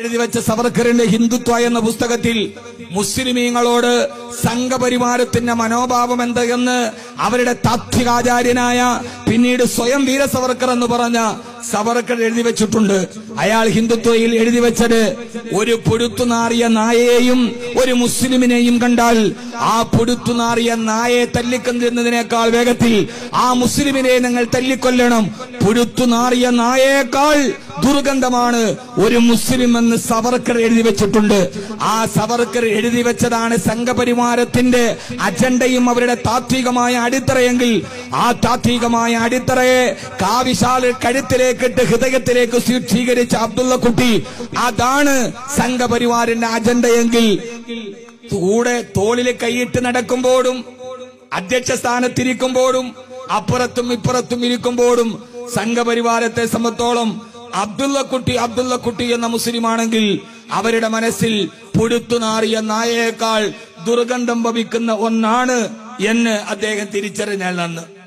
എഴുതി വെച്ച സവർക്കറിന്റെ ഹിന്ദുത്വ എന്ന പുസ്തകത്തിൽ മുസ്ലിമീങ്ങളോട് സംഘപരിവാരത്തിന്റെ മനോഭാവം എന്ത് എന്ന് അവരുടെ താത്വികാചാര്യനായ പിന്നീട് സ്വയം വീര സവർക്കർ എന്ന് പറഞ്ഞ സവർക്കർ എഴുതി വെച്ചിട്ടുണ്ട് അയാൾ ഹിന്ദുത്വയിൽ എഴുതി വെച്ചത് ഒരു പൊടുത്തുനാറിയ നായയെയും ഒരു മുസ്ലിമിനെയും കണ്ടാൽ ആ പൊടുത്തുനാറിയ നായയെ തല്ലിക്കൊല്ലുന്നതിനേക്കാൾ വേഗത്തിൽ ആ മുസ്ലിമിനെ നിങ്ങൾ തല്ലിക്കൊല്ലണം പൊടുത്തുനാറിയ നായയേക്കാൾ ദുർഗന്ധമാണ് ഒരു മുസ്ലിം എന്ന് സവർക്കർ എഴുതി വെച്ചിട്ടുണ്ട് ആ സവർക്കർ എഴുതി വെച്ചതാണ് സംഘപരിവാരത്തിന്റെ അജണ്ടയും അവരുടെ താത്വികമായ അടിത്തറയെങ്കിൽ ആ താത്വികമായ അടിത്തറയെ കാവിശാൽ കഴുത്തിലേക്കിട്ട് ഹൃദയത്തിലേക്ക് സ്വീകരിച്ച അബ്ദുള്ള കുട്ടി അതാണ് സംഘപരിവാറിന്റെ അജണ്ടയെങ്കിൽ കൂടെ തോളിൽ കൈയിട്ട് നടക്കുമ്പോഴും അധ്യക്ഷ സ്ഥാനത്തിരിക്കുമ്പോഴും അപ്പുറത്തും ഇപ്പുറത്തും ഇരിക്കുമ്പോഴും സംഘപരിവാരത്തെ സംബന്ധിച്ചോളം അബ്ദുള്ളക്കുട്ടി അബ്ദുള്ളക്കുട്ടി എന്ന മുസ്ലിമാണെങ്കിൽ അവരുടെ മനസ്സിൽ പുഴുത്തുനാറിയ നായയേക്കാൾ ദുർഗന്ധം ഭവിക്കുന്ന ഒന്നാണ് എന്ന് അദ്ദേഹം തിരിച്ചറിഞ്ഞാൽ നന്ന്